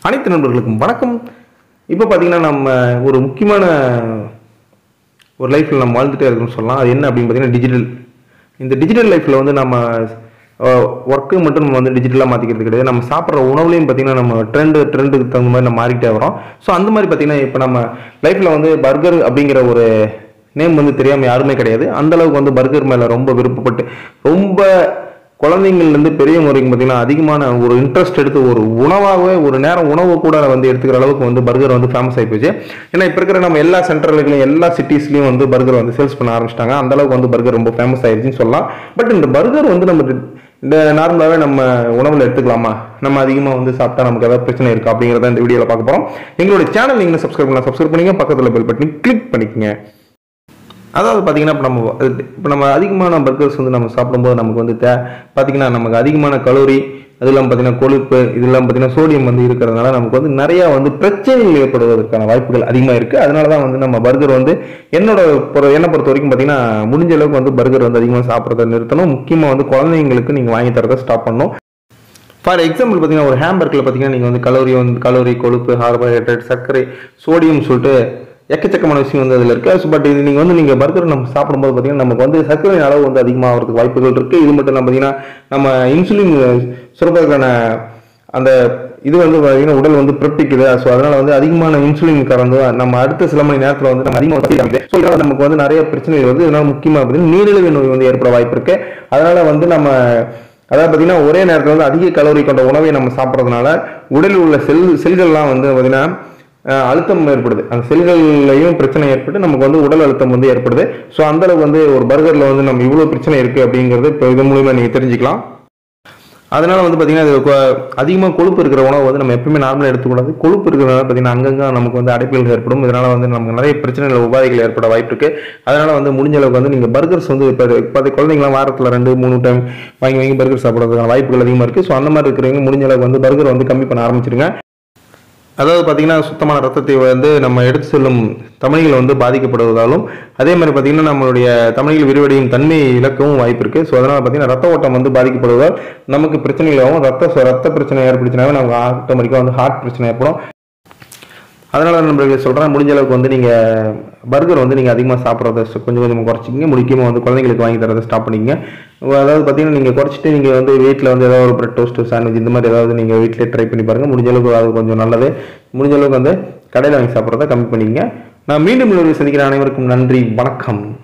அனைத்து நண்பர்களுக்கும் வணக்கம் இப்போ பார்த்தீங்கன்னா நம்ம ஒரு முக்கியமான ஒரு லைஃப்பில் நம்ம வாழ்ந்துட்டே இருக்கோம்னு சொல்லலாம் அது என்ன அப்படின்னு பார்த்தீங்கன்னா டிஜிட்டல் இந்த டிஜிட்டல் லைஃப்பில் வந்து நம்ம ஒர்க்கு மட்டும் நம்ம வந்து டிஜிட்டலாக மாற்றிக்கிறது கிடையாது நம்ம சாப்பிட்ற உணவுலையும் பார்த்தீங்கன்னா நம்ம ட்ரெண்டு ட்ரெண்டுக்கு தகுந்த மாதிரி நம்ம மாறிக்கிட்டே வரோம் ஸோ அந்த மாதிரி பார்த்தீங்கன்னா இப்போ நம்ம லைஃப்பில் வந்து பர்கர் அப்படிங்கிற ஒரு நேம் வந்து தெரியாமல் யாருமே கிடையாது அந்த அளவுக்கு வந்து பர்கர் மேலே ரொம்ப விருப்பப்பட்டு ரொம்ப குழந்தைங்கள்லேருந்து பெரியவங்க வரைக்கும் பார்த்தீங்கன்னா அதிகமான ஒரு இன்ட்ரெஸ்ட் எடுத்து ஒரு உணவாகவே ஒரு நேரம் உணவு கூட வந்து எடுத்துக்கிற அளவுக்கு வந்து பர்கர் வந்து ஃபேமஸ் ஆகி போச்சு ஏன்னா இப்போ இருக்கிற நம்ம எல்லா சென்ட்ரலுக்கும் எல்லா சிட்டிஸ்லையும் வந்து பர்கர் வந்து சேல்ஸ் பண்ண ஆரம்பிச்சிட்டாங்க அந்த அளவுக்கு வந்து பர்கர் ரொம்ப ஃபேமஸ் ஆயிருச்சுன்னு சொல்லலாம் பட் இந்த பர்கர் வந்து நம்ம இந்த நார்மலாகவே நம்ம உணவில் எடுத்துக்கலாமா நம்ம அதிகமாக வந்து சாப்பிட்டா நமக்கு ஏதாவது பிரச்சனை இருக்கா அப்படிங்கிறத இந்த வீடியோவில் பார்க்க போகிறோம் எங்களுடைய சேனல் நீங்கள் சப்ஸ்கிரைப் பண்ணலாம் சப்ஸ்கிரைப் பண்ணிங்க பக்கத்தில் பெல் பட்டனை கிளிக் பண்ணிக்கங்க அதாவது பார்த்தீங்கன்னா இப்போ நம்ம இப்போ நம்ம அதிகமான பர்கர்ஸ் வந்து நம்ம சாப்பிடும்போது நமக்கு வந்து தே பார்த்தீங்கன்னா நமக்கு அதிகமான கலோரி அது இல்லாமல் பார்த்தீங்கன்னா கொழுப்பு இது இல்லாமல் பார்த்தீங்கன்னா சோடியம் வந்து இருக்கிறதுனால நமக்கு வந்து நிறையா வந்து பிரச்சனைகள் ஏற்படுவதற்கான வாய்ப்புகள் அதிகமாக இருக்குது அதனால தான் வந்து நம்ம பர்கர் வந்து என்னோட பொறு என்னை பொறுத்த வரைக்கும் பார்த்தீங்கன்னா முடிஞ்ச அளவுக்கு வந்து பர்கர் வந்து அதிகமாக சாப்பிட்றத நிறுத்தணும் முக்கியமாக வந்து குழந்தைங்களுக்கு நீங்கள் வாங்கி தரதை ஸ்டாப் பண்ணணும் ஃபார் எக்ஸாம்பிள் பார்த்தீங்கன்னா ஒரு ஹேம்பர்கில் பார்த்தீங்கன்னா நீங்கள் வந்து கலோரி வந்து கலோரி கொழுப்பு கார்போஹைட்ரேட் சர்க்கரை சோடியம் சொல்லிட்டு எக்கச்சக்கமான விஷயம் வந்து அதில் இருக்குது பட் இது நீங்கள் வந்து நீங்கள் பர்கர் நம்ம சாப்பிடும்போது பார்த்தீங்கன்னா நமக்கு வந்து சர்க்கரையின் அளவு வந்து அதிகமாகிறதுக்கு வாய்ப்புகள் இருக்குது இது மட்டும் நம்ம பார்த்தீங்கன்னா நம்ம இன்சுலின் சுரப்பதற்கான அந்த இது வந்து பார்த்தீங்கன்னா உடல் வந்து பிறப்பிக்குது ஸோ அதனால வந்து அதிகமான இன்சுலின் கறந்து நம்ம அடுத்த சில மணி நேரத்தில் வந்து நம்ம அதிகமாக ஸோ இதனால நமக்கு வந்து நிறைய பிரச்சனைகள் வந்து இதனால முக்கியமாக பார்த்தீங்கன்னா நீரிழிவு நோய் வந்து ஏற்பட வாய்ப்பு இருக்கு அதனால வந்து நம்ம அதாவது பார்த்தீங்கன்னா ஒரே நேரத்தில் வந்து அதிக கலோரி கொண்ட உணவை நம்ம சாப்பிட்றதுனால உடலில் உள்ள செல் செல்கள்லாம் வந்து பார்த்தீங்கன்னா அஹ், அழுத்தம் ஏற்படுது அந்த செல்கள்லையும் பிரச்சனை ஏற்பட்டு நமக்கு வந்து உடல் அழுத்தம் வந்து ஏற்படுது ஸோ அந்த அளவுக்கு வந்து ஒரு பர்கரில் வந்து நம்ம இவ்வளோ பிரச்சனை இருக்குது அப்படிங்கிறது இப்போ இது மூலியமாக நீங்கள் தெரிஞ்சுக்கலாம் அதனால வந்து பார்த்தீங்கன்னா இது கொ- அதிகமாக கொழுப்பு இருக்கிற உணவு வந்து நம்ம எப்பவுமே நார்மலாக எடுத்துக்கூடாது கொழுப்பு இருக்கிறதுனால பார்த்தீங்கன்னா அங்கங்கே நமக்கு வந்து அடைப்புகள் ஏற்படும் இதனால வந்து நமக்கு நிறைய பிரச்சனைகள் உபாதைகள் ஏற்பட வாய்ப்பு இருக்கு அதனால வந்து முடிஞ்ச அளவுக்கு வந்து நீங்கள் பர்கர்ஸ் வந்து இப்போ இப்போ குழந்தைங்களாம் வாரத்தில் ரெண்டு மூணு டைம் வாங்கி வாங்கி பர்கர் சாப்பிட்றதுக்கான வாய்ப்புகள் அதிகமாக இருக்குது ஸோ அந்த மாதிரி இருக்கிறவங்க முடிஞ்ச அளவுக்கு வந்து பர்கர் வந்து கம்மி பண்ண ஆரம்பிச்சிருங்க அதாவது பார்த்தீங்கன்னா சுத்தமான ரத்தத்தை வந்து நம்ம எடுத்து செல்லும் தமனிகள் வந்து பாதிக்கப்படுவதாலும் அதே மாதிரி பார்த்தீங்கன்னா நம்மளுடைய தமனிகள் விரிவடையும் தன்மை இழக்கவும் வாய்ப்பு இருக்குது ஸோ அதனால் பார்த்தீங்கன்னா ரத்த ஓட்டம் வந்து பாதிக்கப்படுவதால் நமக்கு பிரச்சனைகள் ஆகும் ரத்த ரத்த பிரச்சனை ஏற்படுத்தினாவே நமக்கு ஆட்டோமேட்டிக்காக வந்து ஹார்ட் பிரச்சனை ஏற்படும் அதனால நம்மளுக்கு சொல்கிறேன் முடிஞ்ச அளவுக்கு வந்து நீங்கள் பர்கர் வந்து நீங்கள் அதிகமாக சாப்பிட்றத கொஞ்சம் கொஞ்சமாக குறைச்சிக்கிங்க முக்கியமாக வந்து குழந்தைங்களுக்கு வாங்கி தரதை ஸ்டாப் பண்ணிக்கங்க அதாவது பார்த்தீங்கன்னா நீங்கள் குறைச்சிட்டு நீங்கள் வந்து வீட்டில் வந்து ஏதாவது ஒரு பிரெட் டோஸ்ட் சாண்ட்விச் இந்த மாதிரி ஏதாவது நீங்கள் வீட்டிலே ட்ரை பண்ணி பாருங்கள் முடிஞ்ச அளவுக்கு அது கொஞ்சம் நல்லது முடிஞ்ச அளவுக்கு வந்து கடையில் வாங்கி சாப்பிட்றத கம்மி பண்ணிக்கங்க நான் மீண்டும் இன்னொரு சந்திக்கிற அனைவருக்கும் நன்றி வணக்கம்